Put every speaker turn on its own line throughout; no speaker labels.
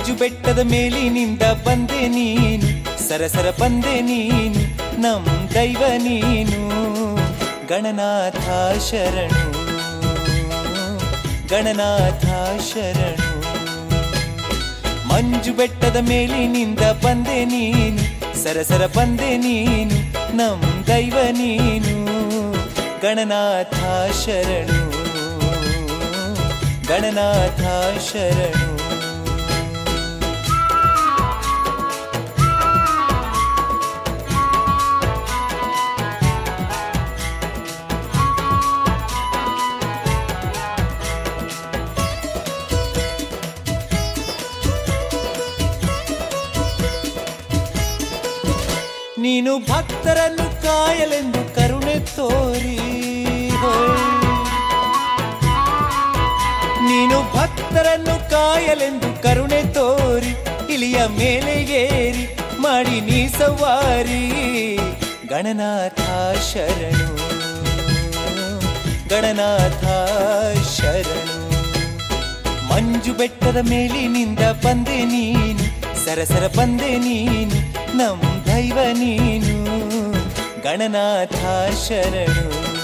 ಮಂಜು ಬೆಟ್ಟದ ಮೇಲಿನಿಂದ ಬಂದೆ ನೀನು ಸರಸರ ಬಂದೆ ನೀನು ನಮ್ ದೈವ ನೀನು ಗಣನಾಥ ಶರಣು ಗಣನಾಥ ಶರಣು ಮಂಜು ಬೆಟ್ಟದ ಮೇಲಿನಿಂದ ಬಂದೆ ನೀನು ಸರಸರ ಬಂದೆ ನೀನು ನಮ್ ದೈವ ನೀನು ಗಣನಾಥ ಶರಣು ಗಣನಾಥ ಶರಣು ನೀನು ಭಕ್ತರನ್ನು ಕಾಯಲೆಂದು ಕರುಣೆ ತೋರಿ ಹೋಯ್. ನೀನು ಭಕ್ತರನ್ನು ಕಾಯಲೆಂದು ಕರುಣೆ ತೋರಿ ಇಲಿಯ ಮೇಲೆ ಏರಿ ಮಾಡಿ ನೀ ಸವಾರಿ ಗಣನಾಥ ಶರಣು ಗಣನಾಥ ಶರಣು ಮಂಜು ಬೆಟ್ಟದ ಮೇಲಿನಿಂದ ಬಂದೆ ನೀನು ಸರಸರ ಬಂದೆ ನೀನು ನಮ್ ದೈವ ನೀನು ಗಣನಾಥ ಶರಣು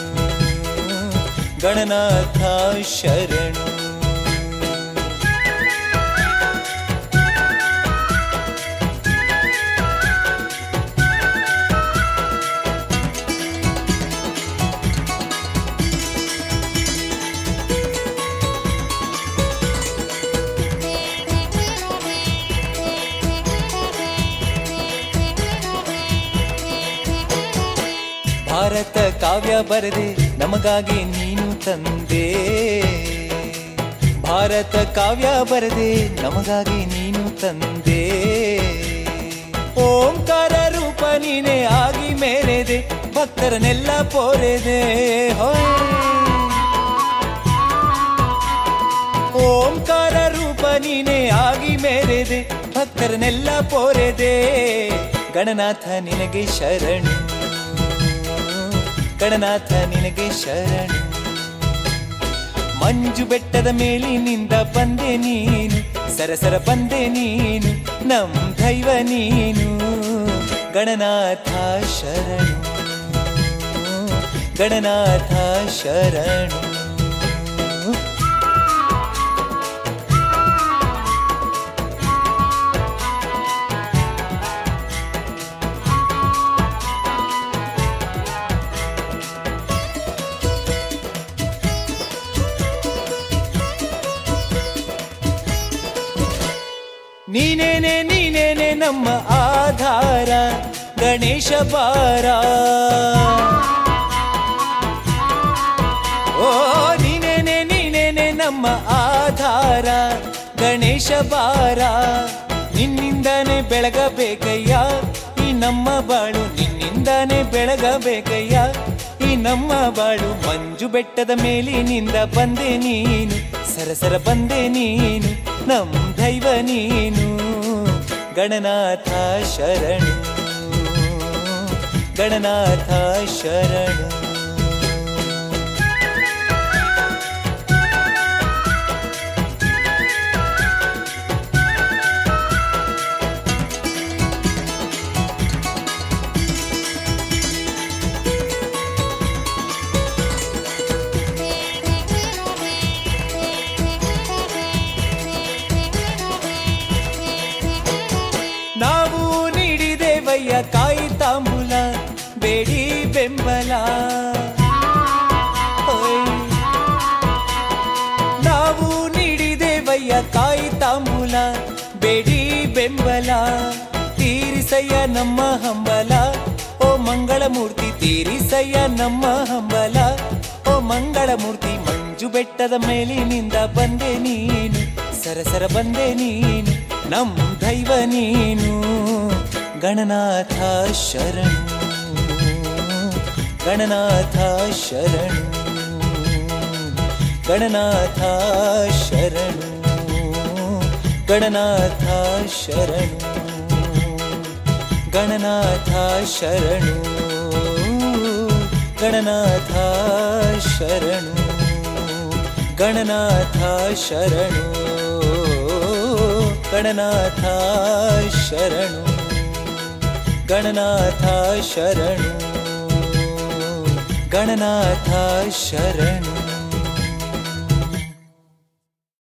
ಗಣನಾಥ ಶರಣು ಭಾರತ ಕಾವ್ಯ ಬರೆದೆ ನಮಗಾಗಿ ನೀನು ತಂದೆ ಭಾರತ ಕಾವ್ಯ ಬರೆದೆ ನಮಗಾಗಿ ನೀನು ತಂದೆ ಓಂಕಾರ ರೂಪ ನೀನೆ ಆಗಿ ಮೇರೆದೆ ಭಕ್ತರನ್ನೆಲ್ಲ ಪೋರೆದೆ ಹೋಯ್. ಓಂಕಾರ ರೂಪ ನೀನೆ ಆಗಿ ಮೇರೆದೆ ಭಕ್ತರನ್ನೆಲ್ಲ ಪೋರೆದೆ ಗಣನಾಥ ನಿನಗೆ ಶರಣು ಗಣನಾಥ ನಿನಗೆ ಶರಣು ಮಂಜು ಬೆಟ್ಟದ ಮೇಲಿನಿಂದ ಬಂದೆ ನೀನು ಸರಸರ ಬಂದೆ ನೀನು ನಮ್ ದೈವ ನೀನು ಗಣನಾಥ ಶರಣು ಗಣನಾಥ ಶರಣು ನೀನೇನೆ ನೀನೇನೆ ನಮ್ಮ ಆಧಾರ ಗಣೇಶ ಬಾರ ಓ ನೀನೇನೆ ನೀನೇನೆ ನಮ್ಮ ಆಧಾರ ಗಣೇಶ ಬಾರ ನಿನ್ನಿಂದಾನೆ ಬೆಳಗಬೇಕಯ್ಯ ಈ ನಮ್ಮ ಬಾಳು ನಿನ್ನಿಂದಾನೆ ಬೆಳಗಬೇಕಯ್ಯ ಈ ನಮ್ಮ ಬಾಳು ಮಂಜು ಬೆಟ್ಟದ ಮೇಲಿನಿಂದ ಬಂದೆ ನೀನು ಸರಸರ ಬಂದೆ ನೀನು ನಮ್ ದೈವ ನೀನು ಗಣನಾಥ ಶರಣು ಗಣನಾಥ ಶರಣು ನಾವು ನೀಡಿದೇವಯ್ಯ ಕಾಯಿ ತಾಂಬೂಲ ಬೇಡಿ ಬೆಂಬಲ ಓಯ್. ನಾವು ನೀಡಿದೇವಯ್ಯ ಕಾಯಿ ತಾಂಬೂಲ ಬೇಡಿ ಬೆಂಬಲ ತೀರಿಸಯ್ಯ ನಮ್ಮ ಹಂಬಲ ಓ ಮಂಗಳ ಮೂರ್ತಿ ತೀರಿಸಯ್ಯ ನಮ್ಮ ಹಂಬಲ ಓ ಮಂಗಳ ಮೂರ್ತಿ ಮಂಜು ಬೆಟ್ಟದ ಮೇಲಿನಿಂದ ಬಂದೆ ನೀನು ಸರಸರ ಬಂದೆ ನೀನು ನಮ್ ದೈವ ನೀನು ಗಣನಾಥ ಶರಣು ಗಣನಾಥ ಶರಣು ಗಣನಾಥ ಶರಣು ಗಣನಾಥ ಶರಣು ಗಣನಾಥ ಶರಣು ಗಣನಾಥ ಶರಣು ಗಣನಾಥ ಶರಣು ಗಣನಾಥ ಶರಣು ಗಣನಾಥ ಶರಣು ಗಣನಾಥ ಶರಣು